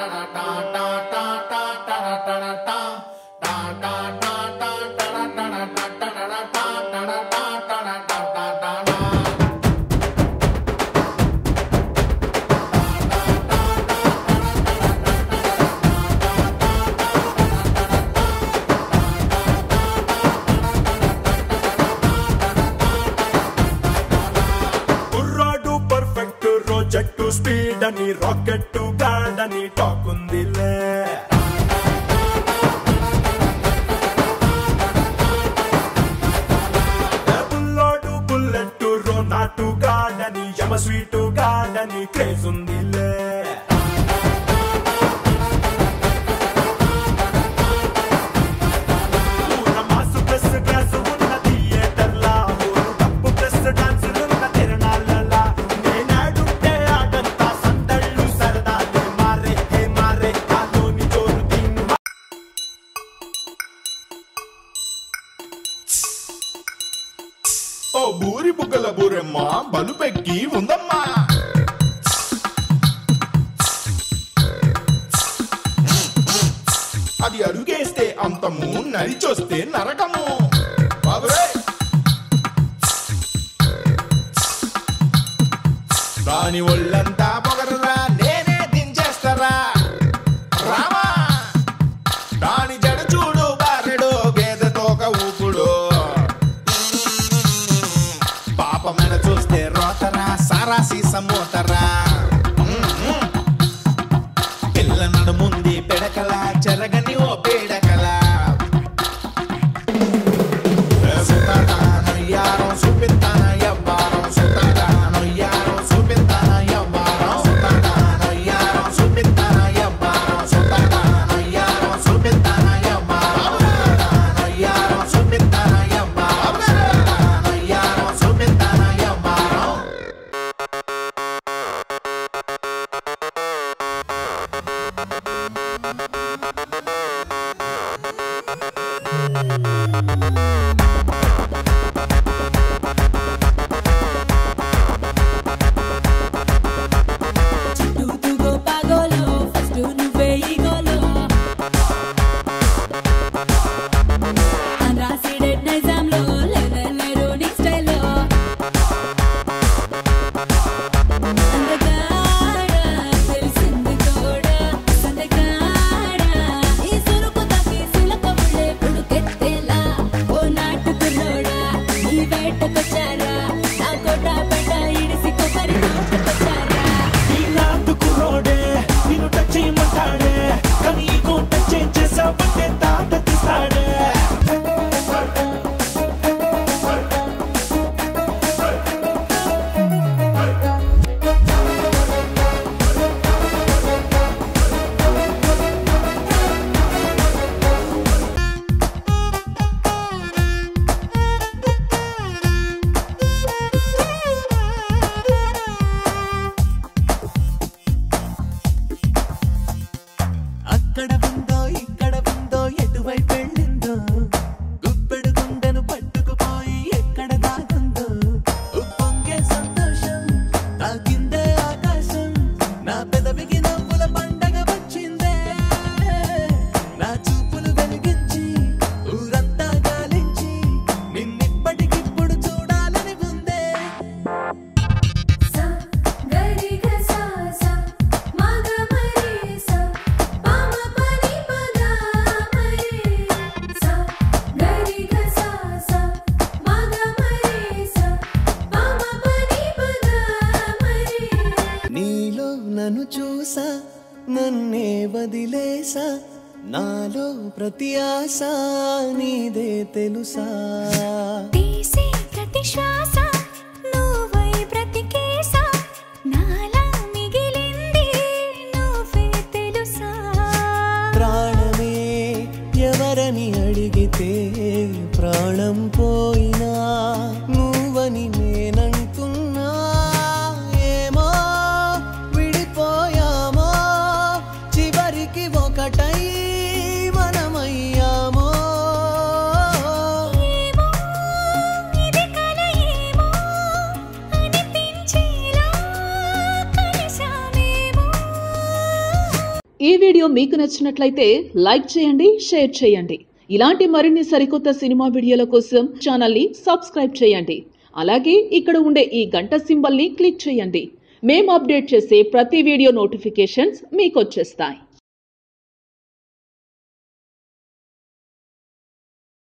కుర్రాడు పర్ఫెక్ట్ రోజెట్టు స్పీడ్ అని రాకెట్ గాడ్ అని టాక్ ఉందిలే ఏ బుల్లోడు బుల్లెట్ రోనాటు గాడ్ అని యమ స్వీట్ గాడ్ అని క్రేజ్ ఉందిలే ఊర మాసు ప్లస్ గ్లాస్ ఉన్న థియేటర్లా ఊరు డప్పు ప్లస్ డాన్సులున్న తిరణాలలా నేనాడుంటే ఆటంతా సందళ్ళు సరదాలే మారే హే మారే కాలోని జోరు దీన్ని ఓ బూరి బుగ్గల బూరెమ్మ బలుపెక్కి ఉందమ్మా అది అడుగేస్తే అంతము నరిచొస్తే నరకము బాబురే దాని ఒళ్ళంతా పొగరురా నేనే దించేస్తారా రామా దాని జడ చూడు బారెడు గేదె తోక ఊపుడు పాపమైన చూస్తే రోతరా సారా సీసమోతరా పిల్ల నడుముంది పెడకల చెరగని ఓ పీడకల సుతానయ్యారం చూపిస్తాన ఎవ్వారం సుతానయ్యారం చూపిస్తాన ఎవ్వారం సుతానయ్యారం చూపిస్తాన ఎవ్వారం సుతానయ్యారం చూపిస్తాన ఎవ్వారం సుతానయ్యారం చూపిస్తాన ఎవ్వారం సుతానయ్యారం చూపిస్తాన ఎవ్వారం చుట్టూ పాగోలు ఫస్ట్ నువ్వే ఈగోలు అన్రాసిడెడ్ నైజాంలో లేరు నీ స్టైల్లో అందగాడ తెలిసింది కూడా సందగాడ ఈ సురుకు తగ్గి సిలక ముళ్ళే పుడుకెత్తేలా ఓ నాటు కుర్రోడా ఈ వేటకొచ్చారా నా కోట పెట్ట ఇడిసి కొబ్బరి తోటకొచ్చారా ఈ నాటు కుర్రోడే నిన్ను టచ్ చేయమంటాడే కానీ ఈ కోట చేంజ్ చేసావంటే తాట తీస్తాడే అక్కడ ఉందో ఇక్కడ ఉందో ఎటువైపు వెళ్ళిందో గుప్పెడు గుండెను పట్టుకుపోయి ఎక్కడ దాగుందో ఉప్పొంగే సంతోషం తాకిందే ఆకాశం నా పెదవికి నవ్వుల పండగ వచ్చిందే నా చూపులు వెలిగించి ఊరంతా గాలించి నిన్నిప్పటికిప్పుడు చూడాలని ఉందే సా గరి గ సా సా మగ మరి సా పమ పని పగ మరి సా గరి గ సా సా మగ మరి సా పమ పని పగ మరి నీలో నన్ను చూసా నన్నే వదిలేసా నాలో ప్రతి ఆశ నీదే తెలుసా తీసే ప్రతి శ్వాస నువ్వై బ్రతికేస నాలా మిగిలింది నువ్వే తెలుసా ప్రాణమే ఎవరని అడిగితే ప్రాణం పోయినా నువ్వని నేనంటున్నా ఏమో విడిపోయామో చివరికి ఒకటై మనమయ్యామో ఏమో ఇది కల ఏమో అనిపించేలా కలిసామేమో ఈ వీడియో మీకు నచ్చినట్లయితే లైక్ చేయండి షేర్ చేయండి ఇలాంటి మరిన్ని సరికొత్త సినిమా వీడియోల కోసం ఛానల్ని సబ్స్క్రైబ్ చేయండి అలాగే ఇక్కడ ఉండే ఈ గంట సింబల్ని క్లిక్ చేయండి మేము అప్డేట్ చేసే ప్రతి వీడియో నోటిఫికేషన్స్ మీకు వచ్చేస్తాయి